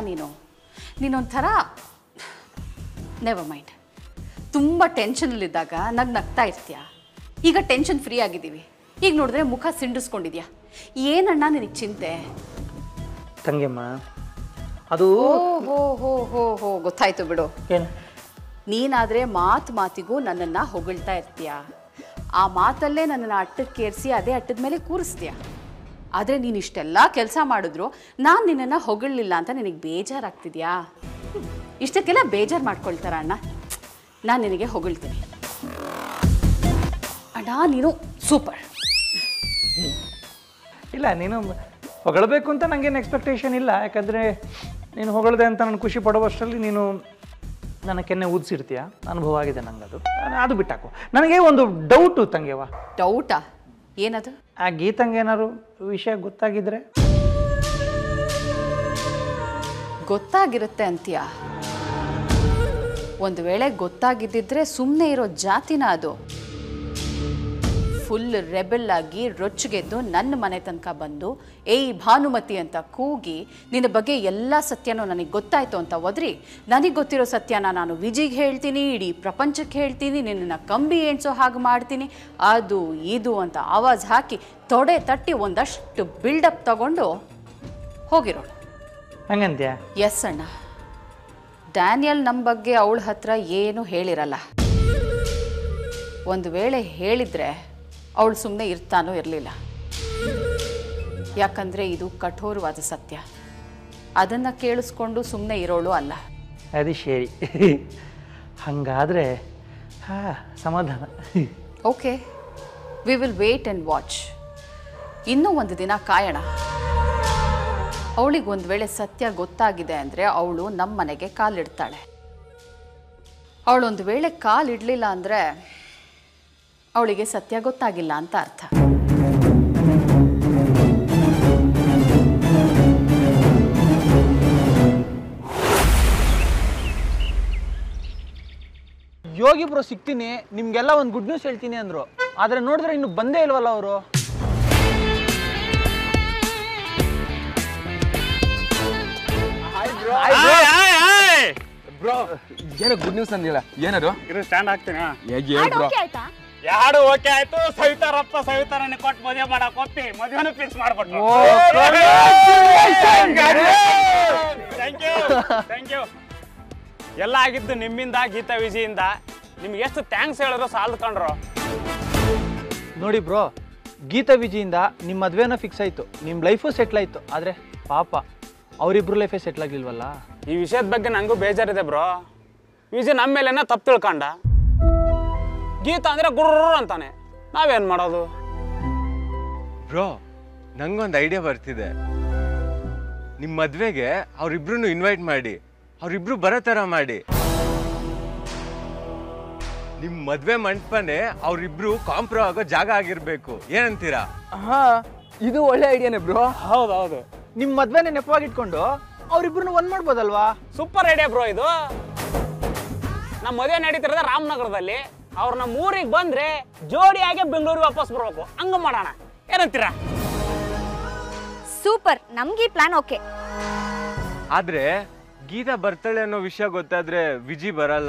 ನೀನು ನೀನೊಂಥರ never mind ತುಂಬ ಟೆನ್ಷನಲ್ಲಿದ್ದಾಗ ನಗ್ ನಗ್ತಾ ಇರ್ತೀಯ ಈಗ ಟೆನ್ಷನ್ ಫ್ರೀ ಆಗಿದ್ದೀವಿ ಈಗ ನೋಡಿದ್ರೆ ಮುಖ ಸಿಂಡಿಸ್ಕೊಂಡಿದ್ಯಾ ಏನಣ್ಣ ನಿನಗೆ ಚಿಂತೆ ತಂಗಿಯಮ್ಮ ಅದು ಓ ಹೋ ಹೋ ಹೋ ಹೋ ಗೊತ್ತಾಯ್ತು ಬಿಡು ಏನು ನೀನಾದರೆ ಮಾತು ಮಾತಿಗೂ ನನ್ನನ್ನು ಹೊಗಳ್ತಾ ಇರ್ತೀಯ ಆ ಮಾತಲ್ಲೇ ನನ್ನನ್ನು ಅಟ್ಟಕ್ಕೇರಿಸಿ ಅದೇ ಅಟ್ಟದ ಮೇಲೆ ಕೂರಿಸ್ತೀಯ ಆದರೆ ನೀನು ಇಷ್ಟೆಲ್ಲ ಕೆಲಸ ಮಾಡಿದ್ರು ನಾನು ನಿನ್ನನ್ನು ಹೊಗಳಲಿಲ್ಲ ಅಂತ ನಿನಗೆ ಬೇಜಾರಾಗ್ತಿದ್ಯಾ ಇಷ್ಟಕ್ಕೆಲ್ಲ ಬೇಜಾರು ಮಾಡ್ಕೊಳ್ತಾರ ಅಣ್ಣ ನಾನು ನಿನಗೆ ಹೊಗಳ್ತೀನಿ ಅಣ್ಣ ನೀನು ಸೂಪರ್ ಇಲ್ಲ ನೀನು ಹೊಗಳಬೇಕು ಅಂತ ನನಗೇನು ಎಕ್ಸ್ಪೆಕ್ಟೇಷನ್ ಇಲ್ಲ ಯಾಕಂದರೆ ನೀನು ಹೊಗಳದೆ ಅಂತ ನಾನು ಖುಷಿ ಪಡುವಷ್ಟರಲ್ಲಿ ನೀನು ನನ್ನ ಕೆನ್ನೆ ಊದಿಸಿರ್ತೀಯ ಅನುಭವ ಆಗಿದೆ ನಂಗೆ ಅದು ಅದು ಬಿಟ್ಟಾಕು ನನಗೆ ಒಂದು ಡೌಟು ತಂಗೆವ ಡೌಟಾ ಏನದು ಆ ಗೀತಂಗೆ ಏನಾದ್ರು ವಿಷಯ ಗೊತ್ತಾಗಿದ್ರೆ ಗೊತ್ತಾಗಿರುತ್ತೆ ಅಂತೀಯ ಒಂದು ವೇಳೆ ಗೊತ್ತಾಗಿದ್ದಿದ್ರೆ ಸುಮ್ಮನೆ ಇರೋ ಜಾತಿನ ಅದು ಫುಲ್ ರೆಬೆಲ್ ಆಗಿ ರೊಚ್ಚಿಗೆದ್ದು ನನ್ನ ಮನೆ ತನಕ ಬಂದು ಏಯ್ ಭಾನುಮತಿ ಅಂತ ಕೂಗಿ ನಿನ್ನ ಬಗ್ಗೆ ಎಲ್ಲ ಸತ್ಯನೂ ನನಗೆ ಗೊತ್ತಾಯ್ತು ಅಂತ ಒದ್ರಿ ನನಗೆ ಗೊತ್ತಿರೋ ಸತ್ಯನ ನಾನು ವಿಜಿಗೆ ಹೇಳ್ತೀನಿ ಇಡೀ ಪ್ರಪಂಚಕ್ಕೆ ಹೇಳ್ತೀನಿ ನಿನ್ನನ್ನು ಕಂಬಿ ಎಣ್ಸೋ ಹಾಗೆ ಮಾಡ್ತೀನಿ ಅದು ಇದು ಅಂತ ಆವಾಜ್ ಹಾಕಿ ತೊಡೆ ತಟ್ಟಿ ಒಂದಷ್ಟು ಬಿಲ್ಡಪ್ ತಗೊಂಡು ಹೋಗಿರೋಳು ಹಂಗಂತ್ಯಾ ಎಸ್ ಅಣ್ಣ ಡ್ಯಾನಿಯಲ್ ನಮ್ಮ ಬಗ್ಗೆ ಅವಳ ಹತ್ರ ಏನು ಹೇಳಿರಲ್ಲ ಒಂದು ವೇಳೆ ಹೇಳಿದ್ರೆ ಅವಳು ಸುಮ್ಮನೆ ಇರ್ತಾನೋ ಇರಲಿಲ್ಲ ಯಾಕಂದರೆ ಇದು ಕಠೋರವಾದ ಸತ್ಯ ಅದನ್ನು ಕೇಳಿಸ್ಕೊಂಡು ಸುಮ್ಮನೆ ಇರೋಳು ಅಲ್ಲ ಅದು ಸರಿ ಹಾಗಾದರೆ ಹಾಂ ಸಮಾಧಾನ okay we will wait and watch ಇನ್ನೂ ಒಂದು ದಿನ ಕಾಯೋಣ ಅವಳಿಗೆ ಒಂದು ವೇಳೆ ಸತ್ಯ ಗೊತ್ತಾಗಿದೆ ಅಂದರೆ ಅವಳು ನಮ್ಮ ಮನೆಗೆ ಕಾಲಿಡ್ತಾಳೆ ಅವಳೊಂದು ವೇಳೆ ಕಾಲಿಡಲಿಲ್ಲ ಅಂದರೆ ಅವಳಿಗೆ ಸತ್ಯ ಗೊತ್ತಾಗಿಲ್ಲ ಅಂತ ಅರ್ಥ ಯೋಗಿ ಬ್ರೋ ಸಿಗ್ತೀನಿ ನಿಮ್ಗೆಲ್ಲ ಒಂದು ಗುಡ್ ನ್ಯೂಸ್ ಹೇಳ್ತೀನಿ ಅಂದ್ರು ಆದ್ರೆ ನೋಡಿದ್ರೆ ಇನ್ನು ಬಂದೇ ಇಲ್ವಲ್ಲ ಅವರು ಬ್ರೋ ಏನೋ ಗುಡ್ ನ್ಯೂಸ್ ಅಂದಿಲ್ಲ ಏನದು ಇರು ಸ್ಟ್ಯಾಂಡ್ ಹಾಕ್ತೀನಿ ಹೇಗೆ ಹೇಳಿ ಬ್ರೋ ಯಾರು ಓಕೆ ಆಯ್ತು ಸವಿತಾರಪ್ಪ ಸವಿತಾರನ್ನ ಕೊಟ್ಟು ಮದುವೆ ಮಾಡಕ್ ಒಪ್ಪಿ ಮದುವೆನೂ ಫಿಕ್ಸ್ ಮಾಡ್ಕೊಟ್ರು ಥ್ಯಾಂಕ್ ಯು ಥ್ಯಾಂಕ್ ಯು ಎಲ್ಲ ಆಗಿದ್ದು ನಿಮ್ಮಿಂದ ಗೀತಾ ವಿಜಯಿಂದ ನಿಮ್ಗೆ ಎಷ್ಟು ಥ್ಯಾಂಕ್ಸ್ ಹೇಳಿದ್ರು ಸಾಲದು ಕಂಡ್ರು ನೋಡಿ ಬ್ರೋ ಗೀತಾ ವಿಜಿಯಿಂದ ನಿಮ್ಮ ಮದ್ವೆನ ಫಿಕ್ಸ್ ಆಯ್ತು ನಿಮ್ಮ ಲೈಫು ಸೆಟ್ಲ್ ಆಯ್ತು ಆದ್ರೆ ಪಾಪ ಅವರಿಬ್ರು ಲೈಫೇ ಸೆಟ್ಲ್ ಆಗ್ಲಿಲ್ವಲ್ಲ ಈ ವಿಷಯದ ಬಗ್ಗೆ ನಂಗೂ ಬೇಜಾರಿದೆ ಬ್ರೋ ವಿಜಯ್ ನಮ್ಮ ಮೇಲೇನ ತಪ್ಪು ತಿಳ್ಕೊಂಡ ಗೀತಾ ಅಂದ್ರೆ ಗುರ್ರ ಅಂತಾನೆ ನಾವೇನ್ ಮಾಡೋದು ಬ್ರೋ ನಂಗೊಂದು ಐಡಿಯಾ ಬರ್ತಿದೆ ನಿಮ್ಮ ಮದ್ವೆಗೆ ಅವ್ರಿಬ್ರು ಇನ್ವೈಟ್ ಮಾಡಿ ಅವ್ರಿಬ್ರು ಬರೋ ಥರ ಮಾಡಿ ನಿಮ್ ಮದ್ವೆ ಮಂಟಪನೇ ಅವ್ರಿಬ್ರು ಕಾಂಪ್ರೋ ಆಗೋ ಜಾಗ ಆಗಿರ್ಬೇಕು ಏನಂತೀರಾ ಹಾ ಇದು ಒಳ್ಳೆ ಐಡಿಯಾನೇ ಬ್ರೋ ಹೌದೌದು ನಿಮ್ಮ ಮದ್ವೆನ ನೆಪವಾಗಿಟ್ಕೊಂಡು ಅವ್ರಿಬ್ರು ಒಂದ್ ಮಾಡ್ಬೋದಲ್ವಾ ಸೂಪರ್ ಐಡಿಯಾ ಬ್ರೋ ಇದು ನಮ್ಮ ಮದುವೆ ನಡೀತಿರೋದ ರಾಮನಗರದಲ್ಲಿ ಅವ್ರು ನಮ್ಮ ಊರಿಗೆ ಬಂದ್ರೆ ಜೋಡಿಯಾಗೆ ಬೆಂಗಳೂರಿಗೆ ವಾಪಸ್ ಬರ್ಬೇಕು ಹಂಗ ಮಾಡೋಣ ಏನಂತೀರಾ ಸೂಪರ್ ನಮ್ಗೆ ಈ ಪ್ಲಾನ್ ಓಕೆ ಆದ್ರೆ ಗೀತಾ ಬರ್ತಾಳೆ ಅನ್ನೋ ವಿಷಯ ಗೊತ್ತಾದ್ರೆ ವಿಜಿ ಬರಲ್ಲ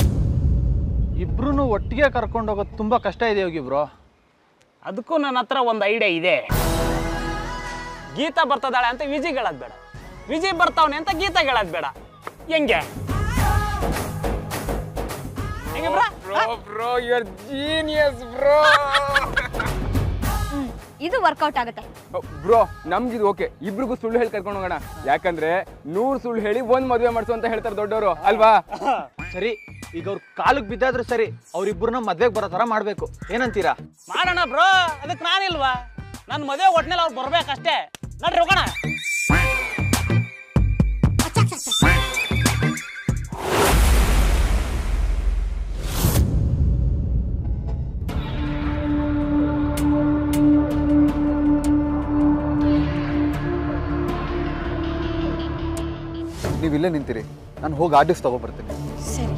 ಇಬ್ರು ಒಟ್ಟಿಗೆ ಕರ್ಕೊಂಡು ಹೋಗೋದು ತುಂಬಾ ಕಷ್ಟ ಇದೆ ಯೋಗಿ ಬ್ರೋ ಅದಕ್ಕೂ ನನ್ನ ಹತ್ರ ಒಂದು ಐಡಿಯಾ ಇದೆ ಗೀತಾ ಬರ್ತದಾಳೆ ಅಂತ ವಿಜಯ್ ಹೇಳೋದ್ ಬೇಡ ವಿಜಯ್ ಬರ್ತಾವನೆ ಅಂತ ಗೀತಾ ಹೇಳೋದ್ ಬೇಡ ಹೆಂಗೆ ಹೆಂಗೆ bro? Bro you are genius bro ಇದು ವರ್ಕೌಟ್ ಆಗುತ್ತೆ ಬ್ರೋ ನಮ್ಗಿದು ಓಕೆ ಇಬ್ರಿಗೂ ಸುಳ್ಳು ಹೇಳಿ ಕರ್ಕೊಂಡು ಹೋಗೋಣ ಯಾಕಂದ್ರೆ ನೂರು ಸುಳ್ಳು ಹೇಳಿ ಒಂದ್ ಮದುವೆ ಮಾಡ್ಸು ಅಂತ ಹೇಳ್ತಾರೆ ದೊಡ್ಡವರು ಅಲ್ವಾ ಸರಿ ಈಗ ಅವ್ರ ಕಾಲಿಗೆ ಬಿದ್ದಾದ್ರೂ ಸರಿ ಅವ್ರಿಬ್ರನ್ನ ಮದ್ವೆಗೆ ಬರೋ ಥರ ಮಾಡ್ಬೇಕು ಏನಂತೀರಾ ಮಾಡೋಣ ಬ್ರೋ ಅದಕ್ಕೆ ನಾನಿಲ್ವಾ ನನ್ನ ಮದುವೆ ಒಟ್ನಲ್ಲಿ ಅವ್ರು ಬರ್ಬೇಕಷ್ಟೇ ನಡ್ರಿ ಹೋಗೋಣ ನೀವು ಇಲ್ಲೇ ನಿಂತಿರಿ ನಾನು ಹೋಗಿ ಆರ್ಡಿಸ್ ತಗೊಬರ್ತೀನಿ ಸರಿ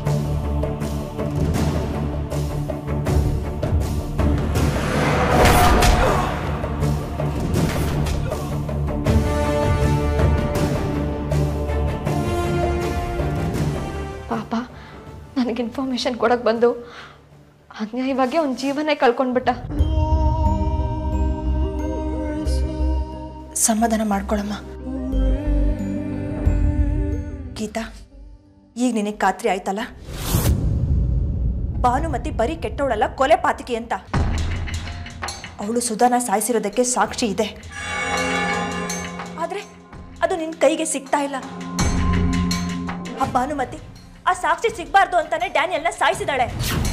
ನನಗೆ ಇನ್ಫಾರ್ಮೇಶನ್ ಕೊಡಕ್ಕೆ ಬಂದು ಅನ್ಯಾಯವಾಗಿ ಅವ್ನ ಜೀವನೇ ಕಳ್ಕೊಂಡ್ಬಿಟ್ಟ ಸಮಾಧಾನ ಮಾಡ್ಕೊಳಮ್ಮ ಗೀತಾ ಈಗ ನಿನಗೆ ಖಾತ್ರಿ ಆಯ್ತಲ್ಲ ಭಾನುಮತಿ ಬರೀ ಕೆಟ್ಟವಳಲ್ಲ ಕೊಲೆ ಪಾತಿಕೆ ಅಂತ ಅವಳು ಸುಧಾನ ಸಾಯಿಸಿರೋದಕ್ಕೆ ಸಾಕ್ಷಿ ಇದೆ ಆದ್ರೆ ಅದು ನಿನ್ನ ಕೈಗೆ ಸಿಗ್ತಾ ಇಲ್ಲ ಆ ಭಾನುಮತಿ ಆ ಸಾಕ್ಷಿ ಸಿಗ್ಬಾರ್ದು ಅಂತಾನೆ ಡ್ಯಾನಿಯಲ್ನ ಸಾಯಿಸಿದಾಳೆ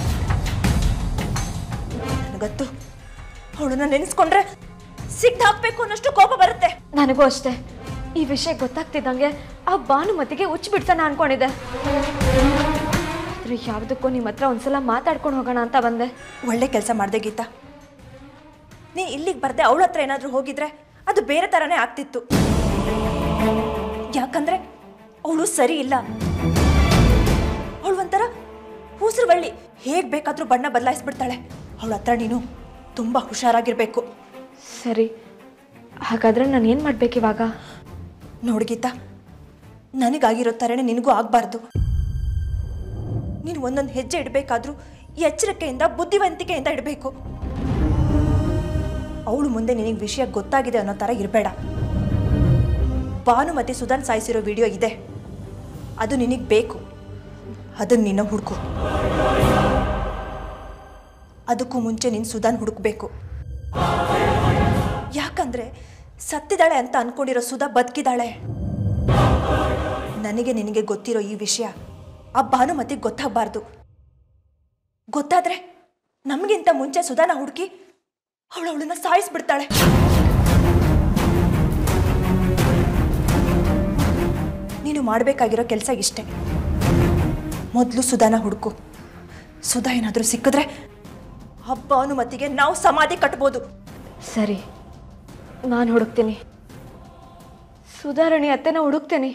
ನನಗತ್ತು ಅವಳನ್ನ ನೆನೆಸ್ಕೊಂಡ್ರೆ ಸಿಗ್ದು ಹಾಕ್ಬೇಕು ಅನ್ನೋಷ್ಟು ಕೋಪ ಬರುತ್ತೆ ನನಗೂ ಅಷ್ಟೇ ಈ ವಿಷಯ ಗೊತ್ತಾಗ್ತಿದ್ದಂಗೆ ಆ ಭಾನುಮತಿಗೆ ಹುಚ್ಚು ಬಿಡ್ಸೋಣ ಅನ್ಕೊಂಡಿದ್ದೆ ಆದ್ರೆ ಯಾವುದಕ್ಕೂ ನಿಮ್ಮ ಹತ್ರ ಒಂದ್ಸಲ ಮಾತಾಡ್ಕೊಂಡು ಹೋಗೋಣ ಅಂತ ಬಂದೆ ಒಳ್ಳೆ ಕೆಲಸ ಮಾಡಿದೆ ಗೀತಾ ನೀ ಇಲ್ಲಿಗೆ ಬರ್ದೆ ಅವಳ ಹತ್ರ ಏನಾದರೂ ಹೋಗಿದ್ರೆ ಅದು ಬೇರೆ ಥರನೇ ಆಗ್ತಿತ್ತು ಯಾಕಂದ್ರೆ ಅವಳು ಸರಿ ಇಲ್ಲ ಅವಳು ಒಂಥರ ಬಳ್ಳಿ ಹೇಗೆ ಬೇಕಾದರೂ ಬಣ್ಣ ಬದಲಾಯಿಸ್ಬಿಡ್ತಾಳೆ ಅವಳ ಹತ್ರ ನೀನು ತುಂಬ ಹುಷಾರಾಗಿರ್ಬೇಕು ಸರಿ ಹಾಗಾದ್ರೆ ನಾನು ಏನು ಮಾಡ್ಬೇಕು ಇವಾಗ ನೋಡು ಗೀತಾ ನನಗಾಗಿರೋ ಥರನೇ ನಿನಗೂ ಆಗಬಾರ್ದು ನೀನು ಒಂದೊಂದು ಹೆಜ್ಜೆ ಇಡಬೇಕಾದ್ರೂ ಎಚ್ಚರಿಕೆಯಿಂದ ಬುದ್ಧಿವಂತಿಕೆಯಿಂದ ಇಡಬೇಕು ಅವಳು ಮುಂದೆ ನಿನಗೆ ವಿಷಯ ಗೊತ್ತಾಗಿದೆ ಅನ್ನೋ ಥರ ಇರಬೇಡ ಭಾನುಮತಿ ಸುಧಾನ್ ಸಾಯಿಸಿರೋ ವಿಡಿಯೋ ಇದೆ ಅದು ನಿನಗೆ ಬೇಕು ಅದನ್ನು ನಿನ್ನ ಹುಡುಕು ಅದಕ್ಕೂ ಮುಂಚೆ ನೀನು ಸುಧಾನ್ ಹುಡುಕ್ಬೇಕು ಯಾಕಂದ್ರೆ ಸತ್ತಿದಾಳೆ ಅಂತ ಅನ್ಕೊಂಡಿರೋ ಸುಧಾ ಬದುಕಿದಾಳೆ ನನಗೆ ನಿನಗೆ ಗೊತ್ತಿರೋ ಈ ವಿಷಯ ಆ ಭಾನುಮತಿಗೆ ಗೊತ್ತಾಗಬಾರ್ದು ಗೊತ್ತಾದ್ರೆ ನಮಗಿಂತ ಮುಂಚೆ ಸುಧಾನ ಹುಡುಕಿ ಅವಳು ಅವಳನ್ನ ಸಾಯಿಸ್ಬಿಡ್ತಾಳೆ ನೀನು ಮಾಡಬೇಕಾಗಿರೋ ಕೆಲಸ ಇಷ್ಟೇ ಮೊದಲು ಸುಧಾನ ಹುಡುಕು ಸುಧಾ ಏನಾದರೂ ಸಿಕ್ಕಿದ್ರೆ ಆ ಭಾನುಮತಿಗೆ ನಾವು ಸಮಾಧಿ ಕಟ್ಬೋದು ಸರಿ ನಾನು ಹುಡುಕ್ತೀನಿ ಸುಧಾರಣೆ ಅತ್ತೆನ ಹುಡುಕ್ತೀನಿ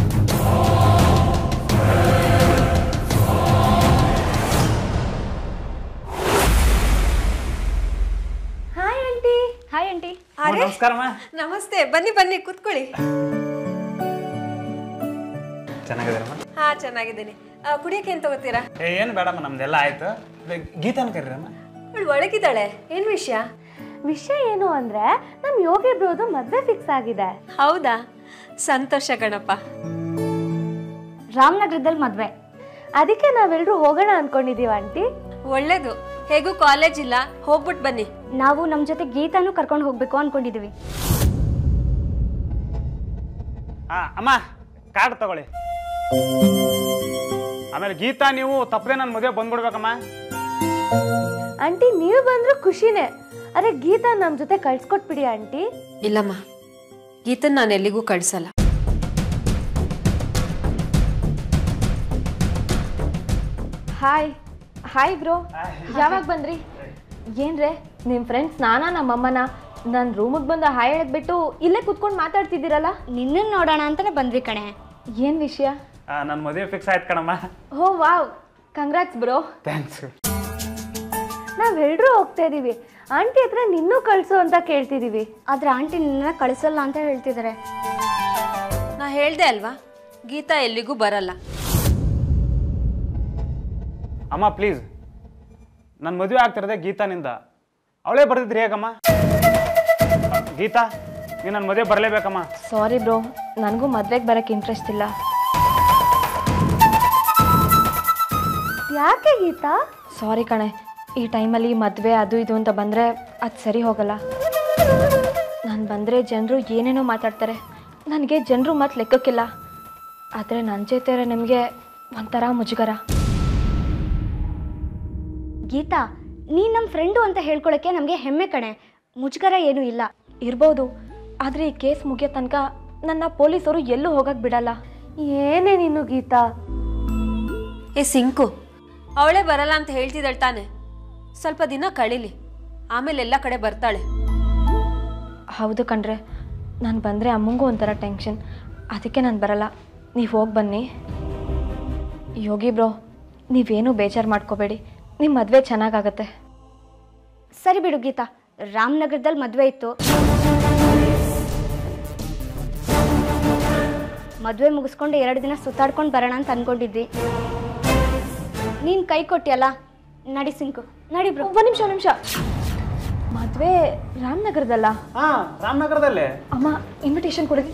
ಹಾಯ್ ಆಂಟಿ ಹಾಯ್ ಆಂಟಿ ನಮಸ್ಕಾರಮ್ಮ ನಮಸ್ತೆ ಬನ್ನಿ ಬನ್ನಿ ಕೂತ್ಕೊಳ್ಳಿ ಚೆನ್ನಾಗಿದ್ದೀರಮ್ಮ ಹಾ ಚೆನ್ನಾಗಿದ್ದೀನಿ ಆ, ಕುಡಿಯಕ್ಕೆ ಏನ್ ತಗೋತೀರಾ ಏ ಏನು ಬೇಡಮ್ಮ ನಮ್ದೆಲ್ಲ ಆಯ್ತು ಗೀತಾನ ಕರೀರಮ್ಮ ಅವಳು ಒಳಗಿದ್ದಾಳೆ ಏನ್ ವಿಷಯ ವಿಷಯ ಏನು ಅಂದ್ರೆ ನಮ್ ಯೋಗಿ ಬ್ರೋದು ಮದ್ವೆ ಫಿಕ್ಸ್ ಆಗಿದೆ ಹೌದಾ ಸಂತೋಷ ಕಣಪ್ಪ ರಾಮನಗರದಲ್ಲಿ ಮದ್ವೆ ಅದಕ್ಕೆ ನಾವೆಲ್ಲರೂ ಹೋಗೋಣ ಅನ್ಕೊಂಡಿದೀವ ಆಂಟಿ ಒಳ್ಳೇದು ಹೇಗೂ ಕಾಲೇಜ್ ಇಲ್ಲ ಹೋಗ್ಬಿಟ್ ಬನ್ನಿ ನಾವು ನಮ್ ಜೊತೆ ಗೀತಾನು ಕರ್ಕೊಂಡು ಹೋಗ್ಬೇಕು ಅನ್ಕೊಂಡಿದೀವಿ ಆ, ಅಮ್ಮ ಕಾರ್ಡ್ ತಗೊಳ್ಳಿ ಆಮೇಲೆ ಗೀತಾ ನೀವು ತಪ್ಪದೆ ನನ್ನ ಮದುವೆ ಬಂದ್ಬಿಡ್ಬೇಕಮ್ಮ ಆಂಟಿ ನೀವು ಬಂದ್ರು ಖುಷಿನೇ ಅರೆ ಗೀತಾ ನಮ್ ಜೊತೆ ಕಳ್ಸ್ಕೊಟ್ಬಿಡಿ ಆಂಟಿ ಇಲ್ಲಮ್ಮ ಗೀತನ್ ನಾನು ಎಲ್ಲಿಗೂ ಕಳ್ಸಲ್ಲ ಹಾಯ್ ಹಾಯ್ ಬ್ರೋ ಯಾವಾಗ ಬಂದ್ರಿ ಏನ್ರೆ ನಿಮ್ಮ ಫ್ರೆಂಡ್ಸ್ ನಾನಾ ನಮ್ಮಮ್ಮನ ನನ್ನ ರೂಮಿಗೆ ಬಂದು ಹಾಯ್ ಹೇಳದ್ಬಿಟ್ಟು ಇಲ್ಲೇ ಕುತ್ಕೊಂಡು ಮಾತಾಡ್ತಿದ್ದೀರಲ್ಲ ನಿನ್ನನ್ ನೋಡೋಣ ಅಂತಾನೆ ಬಂದ್ವಿ ಕಣೆ ಏನು ವಿಷಯ ನನ್ನ ಮದುವೆ ಫಿಕ್ಸ್ ಆಯ್ತು ಕಣಮ್ಮ ಹೋ ವಾವ್ ಕಂಗ್ರಾಟ್ಸ್ ಬ್ರೋ ಥ್ಯಾಂಕ್ಸ್ ನಾವೆಲ್ಲರೂ ಹೋಗ್ತಾ ಇದೀವಿ ಆಂಟಿ ಹತ್ರ ನಿನ್ನೂ ಕಳ್ಸು ಅಂತ ಕೇಳ್ತಿದೀವಿ ಆದ್ರೆ ಆಂಟಿ ನಿನ್ನ ಕಳ್ಸಲ್ಲ ಅಂತ ಹೇಳ್ತಿದ್ದಾರೆ ನಾ ಹೇಳ್ದೆ ಅಲ್ವಾ ಗೀತಾ ಎಲ್ಲಿಗೂ ಬರಲ್ಲ ಅಮ್ಮ ಪ್ಲೀಸ್ ನನ್ನ ಮದುವೆ ಆಗ್ತಿರೋದೆ ಗೀತಾನಿಂದ ಅವಳೇ ಬರ್ದಿದ್ರಿ ಹೇಗಮ್ಮ ಗೀತಾ ನೀನು ನನ್ನ ಮದುವೆ ಬರಲೇಬೇಕಮ್ಮ ಸಾರಿ ಬ್ರೋ ನನಗೂ ಮದ್ವೆಗೆ ಬರೋಕ್ಕೆ ಇಂಟ್ರೆಸ್ಟ್ ಇಲ್ಲ ಯಾಕೆ ಗೀತಾ ಸಾರಿ ಕಣೆ ಈ ಟೈಮಲ್ಲಿ ಮದುವೆ ಅದು ಇದು ಅಂತ ಬಂದರೆ ಅದು ಸರಿ ಹೋಗಲ್ಲ ನಾನು ಬಂದರೆ ಜನರು ಏನೇನೋ ಮಾತಾಡ್ತಾರೆ ನನಗೆ ಜನರು ಮಾತು ಲೆಕ್ಕಕ್ಕಿಲ್ಲ ಆದರೆ ನನ್ನ ಜೊತೆ ನಿಮಗೆ ಒಂಥರ ಮುಜುಗರ ಗೀತಾ ನೀನ್ ನಮ್ಮ ಫ್ರೆಂಡು ಅಂತ ಹೇಳ್ಕೊಳಕ್ಕೆ ನಮಗೆ ಹೆಮ್ಮೆ ಕಣೆ ಮುಜುಗರ ಏನೂ ಇಲ್ಲ ಇರ್ಬೋದು ಆದರೆ ಈ ಕೇಸ್ ಮುಗಿಯೋ ತನಕ ನನ್ನ ಪೊಲೀಸರು ಎಲ್ಲೂ ಹೋಗಕ್ಕೆ ಬಿಡಲ್ಲ ಏನೇ ನೀನು ಗೀತಾ ಏ ಸಿಂಕು ಅವಳೇ ಬರಲ್ಲ ಅಂತ ಹೇಳ್ತಿದ್ದಾಳೆ ತಾನೆ ಸ್ವಲ್ಪ ದಿನ ಕಳೀಲಿ ಆಮೇಲೆ ಎಲ್ಲ ಕಡೆ ಬರ್ತಾಳೆ ಹೌದು ಕಣ್ರೆ ನಾನು ಬಂದರೆ ಅಮ್ಮಂಗೂ ಒಂಥರ ಟೆನ್ಷನ್ ಅದಕ್ಕೆ ನಾನು ಬರಲ್ಲ ನೀವು ಹೋಗಿ ಬನ್ನಿ ಯೋಗಿ ಬ್ರೋ ನೀವೇನೂ ಬೇಜಾರು ಮಾಡ್ಕೋಬೇಡಿ ನಿಮ್ಮ ಮದುವೆ ಚೆನ್ನಾಗಾಗತ್ತೆ ಸರಿ ಬಿಡು ಗೀತಾ ರಾಮನಗರದಲ್ಲಿ ಮದುವೆ ಇತ್ತು ಮದುವೆ ಮುಗಿಸ್ಕೊಂಡು ಎರಡು ದಿನ ಸುತ್ತಾಡ್ಕೊಂಡು ಬರೋಣ ಅಂತ ಅನ್ಕೊಂಡಿದ್ವಿ ನೀನ್ ಕೈ ಕೊಟ್ಟಿಯಲ್ಲ ನಡಿ ಸಿಂಕು ನಡಿ ಬ್ರೋ ಒಂದು ನಿಮಿಷ ನಿಮಿಷ ಮದುವೆ ರಾಮನಗರದಲ್ಲ ಹಾ ರಾಮನಗರದಲ್ಲೇ ಅಮ್ಮ ಇನ್ವಿಟೇಷನ್ ಕೊಡಿ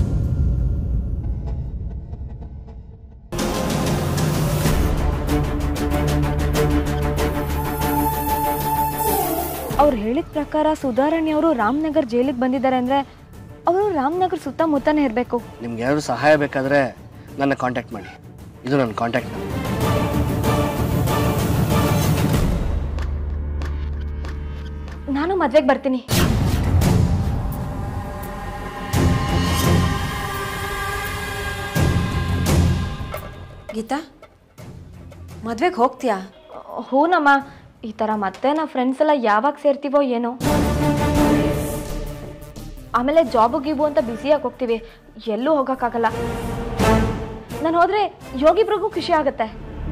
ಅವ್ರು ಹೇಳಿದ ಪ್ರಕಾರ ಸುಧಾರಣಿ ಅವರು ರಾಮನಗರ್ ಜೈಲಿಗೆ ಬಂದಿದ್ದಾರೆ ಅಂದರೆ ಅವರು ರಾಮನಗರ್ ಸುತ್ತಮುತ್ತನೇ ಇರಬೇಕು ನಿಮ್ಗೆ ಯಾರು ಸಹಾಯ ಬೇಕಾದರೆ ನನ್ನ ಕಾಂಟ್ಯಾಕ್ಟ್ ಮಾಡಿ ಇದು ನನ್ನ ಕಾಂಟ್ಯಾಕ್ಟ್ ನಂಬರ್ ನಾನು ಮದ್ವೆಗೆ ಬರ್ತೀನಿ ಗೀತಾ ಮದ್ವೆಗೆ ಹೋಗ್ತೀಯಾ ಹೂನಮ್ಮ ಈ ಥರ ಮತ್ತೆ ನಾವು ಫ್ರೆಂಡ್ಸ್ ಎಲ್ಲ ಯಾವಾಗ ಸೇರ್ತೀವೋ ಏನೋ ಆಮೇಲೆ ಜಾಬು ಗೀಬು ಅಂತ ಬ್ಯುಸಿಯಾಗಿ ಹೋಗ್ತೀವಿ ಎಲ್ಲೂ ಹೋಗೋಕ್ಕಾಗಲ್ಲ ನಾನು ಹೋದರೆ ಯೋಗಿಬ್ರಿಗೂ ಖುಷಿ ಆಗುತ್ತೆ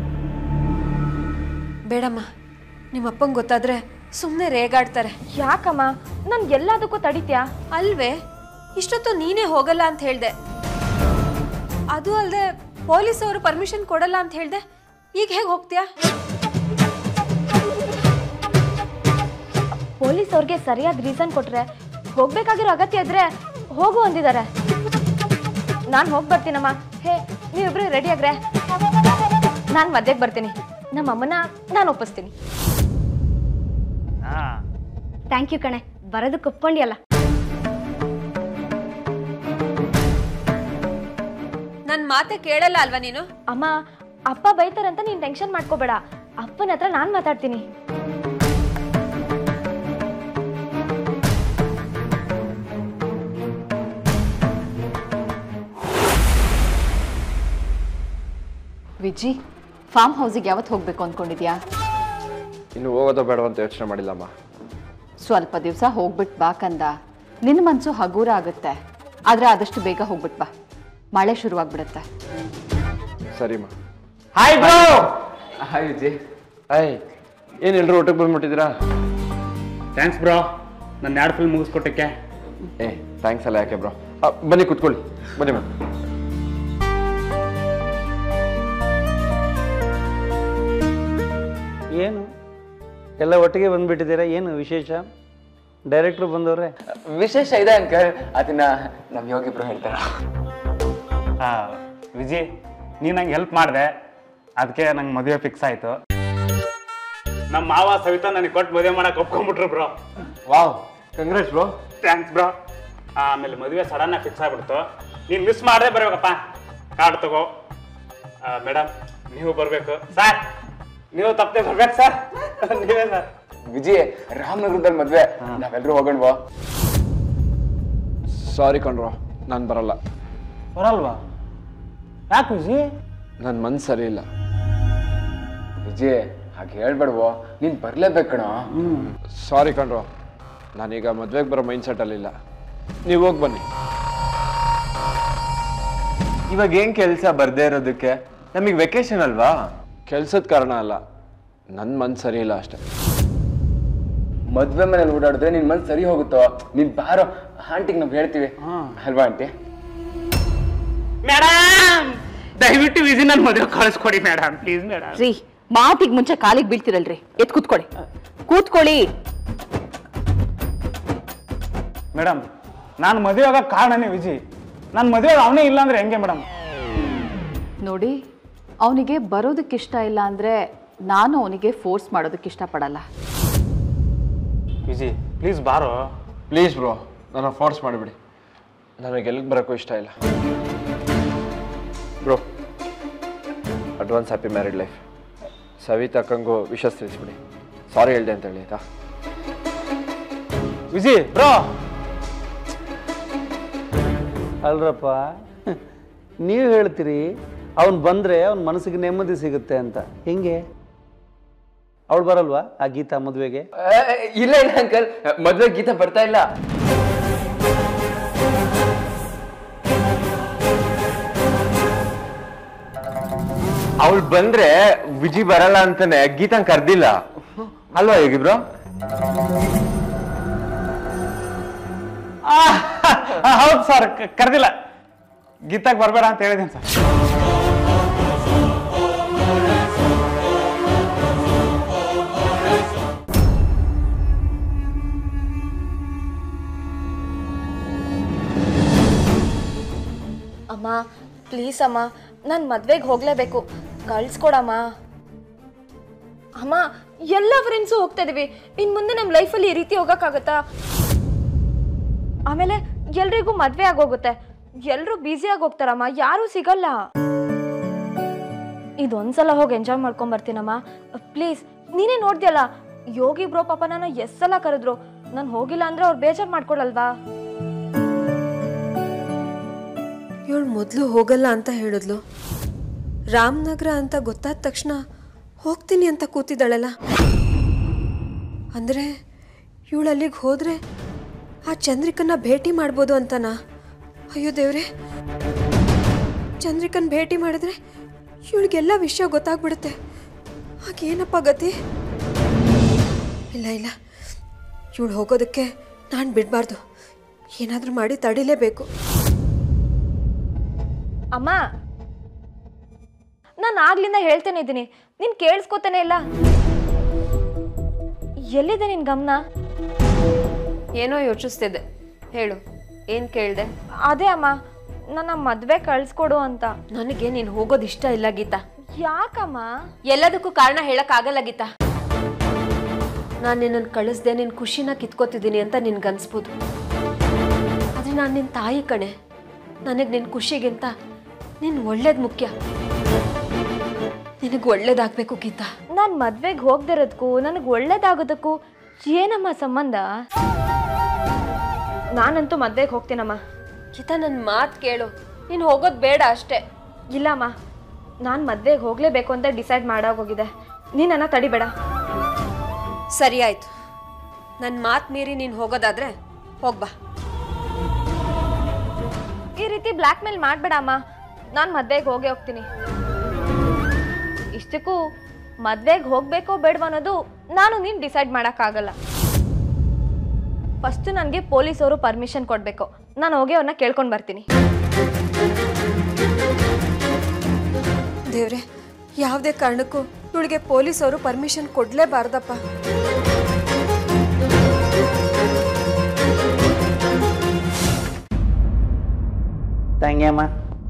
ಬೇಡಮ್ಮ ನಿಮ್ಮ ಅಪ್ಪಂಗೆ ಗೊತ್ತಾದ್ರೆ ಸುಮ್ಮನೆ ರೇಗಾಡ್ತಾರೆ ಯಾಕಮ್ಮ ನಾನು ಎಲ್ಲದಕ್ಕೂ ತಡಿತ್ಯಾ ಅಲ್ವೇ ಇಷ್ಟೊತ್ತು ನೀನೇ ಹೋಗಲ್ಲ ಅಂತ ಹೇಳ್ದೆ ಅದು ಅಲ್ಲದೆ ಪೊಲೀಸ್ ಅವರು ಪರ್ಮಿಷನ್ ಕೊಡಲ್ಲ ಅಂತ ಹೇಳ್ದೆ ಈಗ ಹೇಗೆ ಹೋಗ್ತೀಯಾ ಪೊಲೀಸ್ ಅವ್ರಿಗೆ ಸರಿಯಾದ ರೀಸನ್ ಕೊಟ್ರೆ ಹೋಗ್ಬೇಕಾಗಿರೋ ಅಗತ್ಯ ಇದ್ರೆ ಹೋಗು ಅಂದಿದ್ದಾರೆ ನಾನು ಹೋಗಿ ಬರ್ತೀನಮ್ಮ ಹೇ ನೀವಿಬ್ರು ರೆಡಿ ಆಗ್ರೆ ನಾನು ಮದ್ವೆಗೆ ಬರ್ತೀನಿ ನಮ್ಮ ಅಮ್ಮನ ನಾನು ಒಪ್ಪಿಸ್ತೀನಿ ಥ್ಯಾಂಕ್ ಯು ಕಣೆ ಬರೋದಕ್ಕೆ ಒಪ್ಕೊಂಡಿಯಲ್ಲ ನನ್ನ ಮಾತೆ ಕೇಳಲ್ಲ ಅಲ್ವಾ ನೀನು ಅಮ್ಮ ಅಪ್ಪ ಬೈತಾರಂತ ನೀನು ಟೆನ್ಷನ್ ಮಾಡ್ಕೋಬೇಡ ಅಪ್ಪನ ಹತ್ರ ನಾನು ಮಾತಾಡ್ತೀನಿ ವಿಜಿ ಫಾರ್ಮ್ ಹೌಸಿಗೆ ಯಾವತ್ತು ಹೋಗ್ಬೇಕು ಅಂದ್ಕೊಂಡಿದ್ಯಾ ಇನ್ನು ಹೋಗೋದೋ ಬೇಡ ಅಂತ ಯೋಚನೆ ಮಾಡಿಲ್ಲಮ್ಮ ಸ್ವಲ್ಪ ದಿವಸ ಹೋಗ್ಬಿಟ್ಟು ಬಾ ಕಂದ ನಿನ್ನ ಮನಸ್ಸು ಹಗೂರ ಆಗುತ್ತೆ ಆದರೆ ಆದಷ್ಟು ಬೇಗ ಹೋಗ್ಬಿಟ್ಟು ಬಾ ಮಳೆ ಶುರುವಾಗ್ಬಿಡುತ್ತೆ ಸರಿಮ್ಮ hi bro hi Vijay hi ಏನು ಎಲ್ಲರೂ ಒಟ್ಟಿಗೆ ಬಂದ್ಬಿಟ್ಟಿದ್ದೀರಾ ಥ್ಯಾಂಕ್ಸ್ ಬ್ರೋ ನನ್ನ ಎರಡು ಫಿಲ್ಮ್ ಮುಗಿಸ್ಕೊಟ್ಟಕ್ಕೆ ಏ ಥ್ಯಾಂಕ್ಸ್ ಅಲ್ಲ ಯಾಕೆ ಬ್ರೋ ಬನ್ನಿ ಕುತ್ಕೊಳ್ಳಿ ಬನ್ನಿ ಮೇಡಮ್ ಏನು ಎಲ್ಲ ಒಟ್ಟಿಗೆ ಬಂದ್ಬಿಟ್ಟಿದ್ದೀರಾ ಏನು ವಿಶೇಷ ಡೈರೆಕ್ಟ್ರು ಬಂದವ್ರೆ ವಿಶೇಷ ಇದೆ ಅಂಕಲ್ ಅದನ್ನ ನಮ್ಮ ಯೋಗಿಬ್ರು ಹೇಳ್ತಾರೆ ವಿಜಿ ನೀನು ನಂಗೆ ಹೆಲ್ಪ್ ಮಾಡಿದೆ ಅದಕ್ಕೆ ನಂಗೆ ಮದುವೆ ಫಿಕ್ಸ್ ಆಯಿತು ನಮ್ಮ ಮಾವ ಸವಿತಾ ನನಗೆ ಕೊಟ್ಟು ಮದುವೆ ಮಾಡಕ್ಕೆ ಒಪ್ಕೊಂಡ್ಬಿಟ್ರು bro wow congrats bro thanks bro ಆಮೇಲೆ ಮದುವೆ ಸಡನ್ನಾಗಿ ಫಿಕ್ಸ್ ಆಗ್ಬಿಡ್ತು ನೀನು ಮಿಸ್ ಮಾಡದೆ ಬರ್ಬೇಕಪ್ಪ ಕಾರ್ಡ್ ತಗೋ ಮೇಡಮ್ ನೀವು ಬರಬೇಕು ಸರ್ ನೀವು ತಪ್ಪದೆ ಬರ್ಬೇಕು ಸರ್ ನೀವೇ ಸರ್ ವಿಜಯ್ ರಾಮನಗರದಲ್ಲಿ ಮದ್ವೆ ನಾವೆಲ್ಲರೂ ಹೋಗೋಣವಾ ಸಾರಿ ಕಣ್ರೋ ನಾನು ಬರಲ್ಲ ಬರಲ್ವಾ ಯಾಕೆ ವಿಜಿ ನನ್ನ ಮನ್ಸು ಸರಿ ಇಲ್ಲ ವಿಜಯ್ ಹಾಗೆ ಹೇಳ್ಬೇಡ್ವೋ ನೀನ್ ಬರ್ಲೇಬೇಕು ಕಣೋ ಸಾರಿ ಕಣ್ರೋ ನಾನೀಗ ಮದ್ವೆಗೆ ಬರೋ ಮೈಂಡ್ ಸೆಟ್ಟಲ್ಲಿಲ್ಲ ನೀವು ಹೋಗಿ ಬನ್ನಿ ಇವಾಗ ಏನ್ ಕೆಲಸ ಬರ್ದೇ ಇರೋದಕ್ಕೆ ನಮಗೆ ವೆಕೇಶನ್ ಅಲ್ವಾ ಕೆಲ್ಸದ ಕಾರಣ ಅಲ್ಲ ನನ್ನ ಮನ್ಸು ಸರಿ ಇಲ್ಲ ಅಷ್ಟೇ ಮದ್ವೆ ಮನೇಲಿ ಓಡಾಡಿದ್ರೆ ನಿನ್ ಮನ್ಸು ಸರಿ ಹೋಗುತ್ತೋ ನೀನ್ ಬಾರೋ ಆಂಟಿಗೆ ನಾವು ಹೇಳ್ತೀವಿ ಅಲ್ವಾ ಆಂಟಿ ಮೇಡಮ್ ದಯವಿಟ್ಟು ವಿಜಿ ನನ್ನ ಮದುವೆ ಕಳಿಸ್ಕೊಡಿ ಮೇಡಮ್ ಪ್ಲೀಸ್ ಮೇಡಮ್ ರೀ ಮಾತಿಗೆ ಮುಂಚೆ ಕಾಲಿಗೆ ಬೀಳ್ತಿರಲ್ರಿ ಎತ್ ಕೂತ್ಕೊಳ್ಳಿ ಕೂತ್ಕೊಳ್ಳಿ ಮೇಡಮ್ ನಾನು ಮದುವೆ ಆಗಕ್ಕೆ ಕಾರಣನೇ ವಿಜಿ ನನ್ನ ಮದುವೆ ಅವನೇ ಇಲ್ಲ ಅಂದ್ರೆ ಹೆಂಗೆ ಮೇಡಮ್ ನೋಡಿ ಅವನಿಗೆ ಬರೋದಕ್ಕೆ ಇಷ್ಟ ಇಲ್ಲ ಅಂದರೆ ನಾನು ಅವನಿಗೆ ಫೋರ್ಸ್ ಮಾಡೋದಕ್ಕೆ ಇಷ್ಟಪಡಲ್ಲ ವಿಜಿ ಪ್ಲೀಸ್ ಬಾರೋ ಪ್ಲೀಸ್ ಬ್ರೋ ನನ್ನ ಫೋರ್ಸ್ ಮಾಡಿಬಿಡಿ ನನಗೆ ಎಲ್ಲಿಗೆ ಬರೋಕ್ಕೂ ಇಷ್ಟ ಇಲ್ಲ bro advance happy married life Savitha ಅಕ್ಕಂಗೂ ವಿಷಸ್ ತಿಳಿಸ್ಬಿಡಿ ಸಾರಿ ಹೇಳ್ದೆ ಅಂತ ಹೇಳಿ ಆಯ್ತಾ ವಿಜಿ ಬ್ರೋ ಅಲ್ರಪ್ಪ ನೀವು ಹೇಳ್ತೀರಿ ಅವ್ನು ಬಂದರೆ ಅವ್ನ ಮನಸ್ಸಿಗೆ ನೆಮ್ಮದಿ ಸಿಗುತ್ತೆ ಅಂತ ಹೆಂಗೆ ಅವಳು ಬರಲ್ವಾ ಆ ಗೀತಾ ಮದುವೆಗೆ ಇಲ್ಲ ಇಲ್ಲ ಅಂಕಲ್ ಮದ್ವೆ ಗೀತ ಬರ್ತಾ ಇಲ್ಲ ಅವಳು ಬಂದ್ರೆ ವಿಜಿ ಬರಲ್ಲ ಅಂತಾನೆ ಗೀತನ್ ಕರ್ದಿಲ್ಲ ಅಲ್ವಾ ಹೇಗಿಬ್ರು ಹೌದು ಸರ್ ಕರೆದಿಲ್ಲ ಗೀತಾಗ್ ಬರಬೇಡ ಅಂತ ಹೇಳಿದ್ದೀನಿ ಸರ್ ಅಮ್ಮ ಪ್ಲೀಸ್ ಅಮ್ಮ ನಾನು ಮದ್ವೆಗೆ ಹೋಗಲೇಬೇಕು ಕಳ್ಸ್ಕೊಡಮ್ಮ ಅಮ್ಮ ಎಲ್ಲ ಫ್ರೆಂಡ್ಸು ಹೋಗ್ತಾ ಇದೀವಿ ಇನ್ನು ಮುಂದೆ ನಮ್ಮ ಲೈಫಲ್ಲಿ ಈ ರೀತಿ ಹೋಗೋಕ್ಕಾಗತ್ತಾ ಆಮೇಲೆ ಎಲ್ರಿಗೂ ಮದ್ವೆ ಆಗೋಗುತ್ತೆ ಎಲ್ಲರೂ ಬ್ಯುಸಿ ಹೋಗ್ತಾರಮ್ಮ ಯಾರೂ ಸಿಗಲ್ಲ ಇದೊಂದ್ಸಲ ಹೋಗಿ ಎಂಜಾಯ್ ಮಾಡ್ಕೊಂಡ್ ಬರ್ತೀನಮ್ಮ ಪ್ಲೀಸ್ ನೀನೇ ನೋಡ್ದ್ಯಲ್ಲ ಯೋಗಿ ಬ್ರೋ ಪಾಪ ನಾನು ಎಷ್ಟ್ ಸಲ ಕರೆದ್ರು ನಾನು ಹೋಗಿಲ್ಲ ಅಂದ್ರೆ ಅವ್ರು ಬೇಜಾರು ಮಾಡ್ಕೊಳಲ್ವಾ ಇವಳು ಮೊದಲು ಹೋಗಲ್ಲ ಅಂತ ಹೇಳಿದ್ಲು ರಾಮನಗರ ಅಂತ ಗೊತ್ತಾದ ತಕ್ಷಣ ಹೋಗ್ತೀನಿ ಅಂತ ಕೂತಿದ್ದಾಳಲ್ಲ ಅಂದರೆ ಇವಳು ಅಲ್ಲಿಗೆ ಹೋದರೆ ಆ ಚಂದ್ರಿಕನ್ನ ಭೇಟಿ ಮಾಡ್ಬೋದು ಅಂತನಾ ಅಯ್ಯೋ ದೇವ್ರೆ ಚಂದ್ರಿಕನ್ ಭೇಟಿ ಮಾಡಿದ್ರೆ ಇವಳಿಗೆಲ್ಲ ವಿಷಯ ಗೊತ್ತಾಗ್ಬಿಡುತ್ತೆ ಹಾಗೇನಪ್ಪ ಗತಿ ಇಲ್ಲ ಇಲ್ಲ ಇವಳು ಹೋಗೋದಕ್ಕೆ ನಾನು ಬಿಡಬಾರ್ದು ಏನಾದರೂ ಮಾಡಿ ತಡಿಲೇಬೇಕು ಅಮ್ಮ ನಾನು ಆಗ್ಲಿಂದ ಹೇಳ್ತೇನೆ ಇದ್ದೀನಿ ನೀನ್ ಕೇಳಿಸ್ಕೊತೇನೆ ಇಲ್ಲ ಎಲ್ಲಿದೆ ನಿನ್ ಗಮನ ಏನೋ ಯೋಚಿಸ್ತಿದ್ದೆ ಹೇಳು ಏನು ಕೇಳಿದೆ ಅದೇ ಅಮ್ಮ ನನ್ನ ಮದ್ವೆ ಕಳ್ಸ್ಕೊಡು ಅಂತ ನನಗೆ ನೀನು ಹೋಗೋದು ಇಷ್ಟ ಇಲ್ಲ ಗೀತಾ ಯಾಕಮ್ಮ ಎಲ್ಲದಕ್ಕೂ ಕಾರಣ ಹೇಳಕ್ಕಾಗಲ್ಲ ಗೀತಾ ನಾನು ನಿನ್ನನ್ನು ಕಳಿಸ್ದೆ ನಿನ್ನ ಖುಷಿನ ಕಿತ್ಕೋತಿದ್ದೀನಿ ಅಂತ ನಿನ್ಗನ್ಸ್ಬೋದು ಆದರೆ ನಾನು ನಿನ್ನ ತಾಯಿ ಕಣೆ ನನಗೆ ನಿನ್ನ ಖುಷಿಗಿಂತ ನಿನ್ನ ಒಳ್ಳೇದು ಮುಖ್ಯ ನಿನಗೆ ಒಳ್ಳೇದಾಗಬೇಕು ಗೀತಾ ನಾನ್ ಮದ್ವೆಗೆ ಹೋಗ್ದಿರೋದಕ್ಕೂ ನನಗೆ ಒಳ್ಳೇದಾಗೋದಕ್ಕೂ ಏನಮ್ಮ ಸಂಬಂಧ ನಾನಂತೂ ಮದ್ವೆಗೆ ಹೋಗ್ತೀನಮ್ಮ ಗೀತಾ ನನ್ನ ಮಾತು ಕೇಳು ನೀನು ಹೋಗೋದು ಬೇಡ ಅಷ್ಟೇ ಇಲ್ಲಮ್ಮ ನಾನು ಮದ್ವೆಗೆ ಹೋಗ್ಲೇಬೇಕು ಅಂತ ಡಿಸೈಡ್ ಮಾಡಾಗೋಗಿದೆ ನೀನ್ ನನ್ನ ತಡಿಬೇಡ ಸರಿ ಆಯ್ತು ನನ್ನ ಮಾತು ಮೀರಿ ನೀನು ಹೋಗೋದಾದ್ರೆ ಹೋಗ್ಬಾ ಈ ರೀತಿ ಬ್ಲ್ಯಾಕ್ ಮೇಲ್ ಮಾಡಬೇಡ ಅಮ್ಮ ನಾನು ಮದ್ವೆಗೆ ಹೋಗೇ ಹೋಗ್ತೀನಿ ಇಷ್ಟಕ್ಕೂ ಮದ್ವೆಗೆ ಹೋಗ್ಬೇಕೋ ಬೇಡವೋ ಅನ್ನೋದು ನಾನು ನೀನು ಡಿಸೈಡ್ ಮಾಡೋಕ್ಕಾಗಲ್ಲ ಫಸ್ಟ್ ನನಗೆ ಪೊಲೀಸವರು ಪರ್ಮಿಷನ್ ಕೊಡಬೇಕು ನಾನು ಹೋಗಿ ಅವ್ರನ್ನ ಕೇಳ್ಕೊಂಡು ಬರ್ತೀನಿ ದೇವ್ರೆ ಯಾವುದೇ ಕಾರಣಕ್ಕೂ ಇವಳಿಗೆ ಪೊಲೀಸವರು ಪರ್ಮಿಷನ್ ಕೊಡಲೇಬಾರ್ದಪ್ಪ ತಂಗ್ಯಮ್ಮ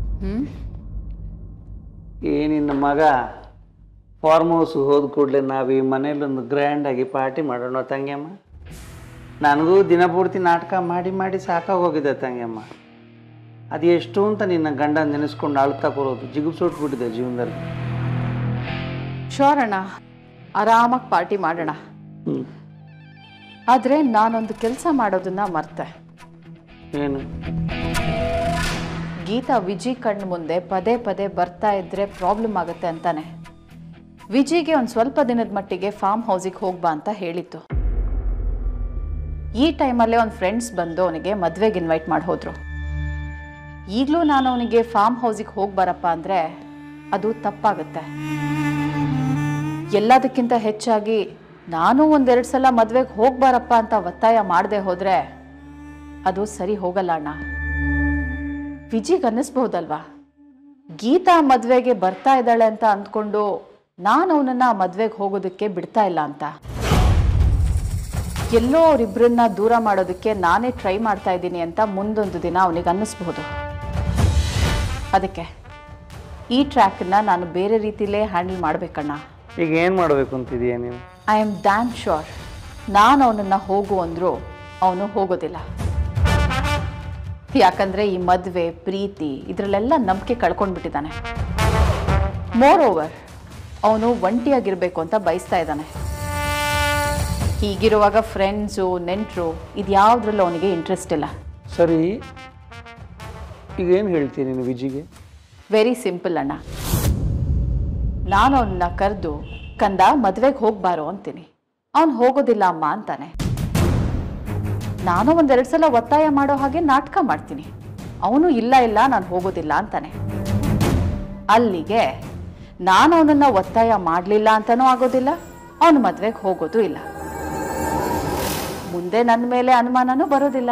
ಈ ನಿನ್ನ ಮಗ ಫಾರ್ಮ್ ಹೌಸ್ ಹೋದ ಕೂಡಲೇ ನಾವು ಈ ಮನೇಲೊಂದು ಗ್ರ್ಯಾಂಡಾಗಿ ಪಾರ್ಟಿ ಮಾಡೋಣ ತಂಗ್ಯಮ್ಮ ನನಗೂ ದಿನಪೂರ್ತಿ ನಾಟಕ ಮಾಡಿ ಮಾಡಿ ಸಾಕಾಗೋಗಿದೆ ತಂಗ್ಯಮ್ಮ ಅದು ಎಷ್ಟು ಅಂತ ನಿನ್ನ ಗಂಡ ನೆನೆಸ್ಕೊಂಡು ಅಳ್ತಾ ಕೊರೋದು ಜಿಗುಪ್ಸೋಟ್ಬಿಟ್ಟಿದೆ ಜೀವನದಲ್ಲಿ ಶೋರ್ ಅಣ್ಣ ಆರಾಮಾಗಿ ಪಾರ್ಟಿ ಮಾಡೋಣ ಹ್ಞೂ ಆದರೆ ನಾನೊಂದು ಕೆಲಸ ಮಾಡೋದನ್ನ ಮರ್ತೆ ಏನು ಗೀತಾ ವಿಜಿ ಕಣ್ಣು ಮುಂದೆ ಪದೇ ಪದೇ ಬರ್ತಾ ಇದ್ರೆ ಪ್ರಾಬ್ಲಮ್ ಆಗುತ್ತೆ ಅಂತಾನೆ ವಿಜಿಗೆ ಒಂದು ಸ್ವಲ್ಪ ದಿನದ ಮಟ್ಟಿಗೆ ಫಾರ್ಮ್ ಹೌಸಿಗೆ ಹೋಗ್ಬಾ ಅಂತ ಹೇಳಿತ್ತು ಈ ಟೈಮಲ್ಲೇ ಒಂದು ಫ್ರೆಂಡ್ಸ್ ಬಂದು ಅವನಿಗೆ ಮದುವೆಗೆ ಇನ್ವೈಟ್ ಮಾಡಿ ಹೋದ್ರು ಈಗಲೂ ನಾನು ಅವನಿಗೆ ಫಾರ್ಮ್ ಹೌಸಿಗೆ ಹೋಗಿ ಬರಪ್ಪ ಅಂದರೆ ಅದು ತಪ್ಪಾಗುತ್ತೆ ಎಲ್ಲದಕ್ಕಿಂತ ಹೆಚ್ಚಾಗಿ ನಾನು ಒಂದೆರಡು ಸಲ ಮದುವೆಗೆ ಹೋಗ್ಬಾರಪ್ಪ ಅಂತ ಒತ್ತಾಯ ಮಾಡದೆ ಹೋದರೆ ಅದು ಸರಿ ಹೋಗಲ್ಲ ಅಣ್ಣ ವಿಜಿಗೆ ಅನ್ನಿಸ್ಬಹುದಲ್ವಾ ಗೀತಾ ಮದುವೆಗೆ ಬರ್ತಾ ಇದ್ದಾಳೆ ಅಂತ ಅಂದ್ಕೊಂಡು ನಾನು ಅವನನ್ನ ಮದುವೆಗೆ ಹೋಗೋದಕ್ಕೆ ಬಿಡ್ತಾ ಇಲ್ಲ ಅಂತ ಎಲ್ಲೋ ಅವರಿಬ್ಬರನ್ನ ದೂರ ಮಾಡೋದಕ್ಕೆ ನಾನೇ ಟ್ರೈ ಮಾಡ್ತಾ ಇದ್ದೀನಿ ಅಂತ ಮುಂದೊಂದು ದಿನ ಅವನಿಗೆ ಅನ್ನಿಸ್ಬಹುದು ಅದಕ್ಕೆ ಈ ಟ್ರ್ಯಾಕನ್ನ ನಾನು ಬೇರೆ ರೀತಿಲೇ ಹ್ಯಾಂಡಲ್ ಮಾಡಬೇಕಣ್ಣ ಈಗ ಏನು ಮಾಡಬೇಕು ಅಂತಿದೀಯ ನೀನು ಐ ಆಮ್ ಡ್ಯಾಮ್ ಶ್ಯೂರ್ ನಾನು ಅವನನ್ನು ಹೋಗು ಅಂದರೂ ಅವನು ಹೋಗೋದಿಲ್ಲ ಯಾಕಂದರೆ ಈ ಮದುವೆ ಪ್ರೀತಿ ಇದರಲ್ಲೆಲ್ಲ ನಂಬಿಕೆ ಕಳ್ಕೊಂಡ್ಬಿಟ್ಟಿದ್ದಾನೆ ಮೋರ್ ಓವರ್ ಅವನು ಒಂಟಿಯಾಗಿರಬೇಕು ಅಂತ ಬಯಸ್ತಾ ಇದ್ದಾನೆ ಹೀಗಿರುವಾಗ ಫ್ರೆಂಡ್ಸು ನೆಂಟರು ಇದ್ಯಾವುದ್ರಲ್ಲೂ ಅವನಿಗೆ ಇಂಟ್ರೆಸ್ಟ್ ಇಲ್ಲ ಸರಿ ಈಗ ಏನು ಹೇಳ್ತೀನಿ ನೀನು ವಿಜಿಗೆ ವೆರಿ ಸಿಂಪಲ್ ಅಣ್ಣ ನಾನು ಅವನ್ನ ಕರೆದು ಕಂದ ಮದುವೆಗೆ ಹೋಗ್ಬಾರೋ ಅಂತೀನಿ ಅವನು ಹೋಗೋದಿಲ್ಲ ಅಮ್ಮ ಅಂತಾನೆ ನಾನು ಒಂದೆರಡು ಸಲ ಒತ್ತಾಯ ಮಾಡೋ ಹಾಗೆ ನಾಟಕ ಮಾಡ್ತೀನಿ ಅವನು ಇಲ್ಲ ಇಲ್ಲ ನಾನು ಹೋಗೋದಿಲ್ಲ ಅಂತಾನೆ ಅಲ್ಲಿಗೆ ನಾನು ಅವನನ್ನ ಒತ್ತಾಯ ಮಾಡಲಿಲ್ಲ ಅಂತನೂ ಆಗೋದಿಲ್ಲ ಅವನು ಮದುವೆಗೆ ಹೋಗೋದು ಇಲ್ಲ ಮುಂದೆ ನನ್ನ ಮೇಲೆ ಅನುಮಾನನೂ ಬರೋದಿಲ್ಲ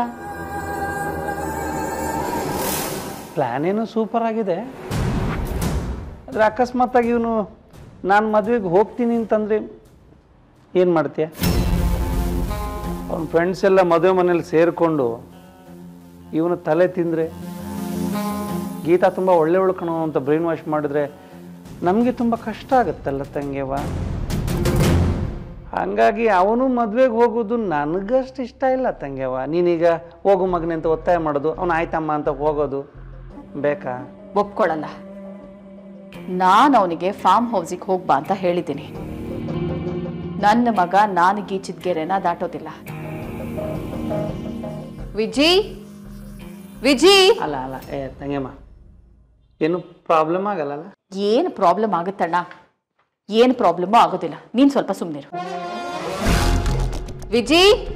ಪ್ಲ್ಯಾನ್ ಏನೋ ಸೂಪರ್ ಆಗಿದೆ ಆದರೆ ಅಕಸ್ಮಾತಾಗಿ ಇವನು ನಾನು ಮದುವೆಗೆ ಹೋಗ್ತೀನಿ ಅಂತಂದರೆ ಏನು ಮಾಡ್ತೀಯ ಅವನ ಫ್ರೆಂಡ್ಸ್ ಎಲ್ಲ ಮದುವೆ ಮನೇಲಿ ಸೇರಿಕೊಂಡು ಇವನು ತಲೆ ತಿಂದರೆ ಗೀತಾ ತುಂಬ ಒಳ್ಳೆ ಕಣೋ ಅಂತ ಬ್ರೈನ್ ವಾಶ್ ಮಾಡಿದ್ರೆ ನಮಗೆ ತುಂಬ ಕಷ್ಟ ಆಗುತ್ತಲ್ಲ ತಂಗೆವ ಹಂಗಾಗಿ ಅವನು ಮದುವೆಗೆ ಹೋಗೋದು ನನಗಷ್ಟು ಇಷ್ಟ ಇಲ್ಲ ತಂಗೆವ ನೀನೀಗ ಹೋಗು ಮಗನೆ ಅಂತ ಒತ್ತಾಯ ಮಾಡೋದು ಅವನು ಆಯ್ತಮ್ಮ ಅಂತ ಹೋಗೋದು ಬೇಕಾ ಒಪ್ಕೊಳ್ಳಲ್ಲ ನಾನು ಅವನಿಗೆ ಫಾರ್ಮ್ ಹೌಸಿಗೆ ಹೋಗ್ಬಾ ಅಂತ ಹೇಳಿದ್ದೀನಿ ನನ್ನ ಮಗ ನಾನು ಗೀಚಿದ ಗೆರೆನ ದಾಟೋದಿಲ್ಲ ವಿಜಿ ವಿಜಿ ಅಲ್ಲ ಅಲ್ಲ ಏ ತಂಗೆಮ್ಮ ಏನು ಪ್ರಾಬ್ಲಮ್ ಆಗಲ್ಲಲ್ಲ ಏನು ಪ್ರಾಬ್ಲಮ್ ಆಗುತ್ತಣ್ಣ ಏನು ಪ್ರಾಬ್ಲಮ್ಮು ಆಗೋದಿಲ್ಲ ನೀನು ಸ್ವಲ್ಪ ಸುಮ್ಮನಿರು ವಿಜಿ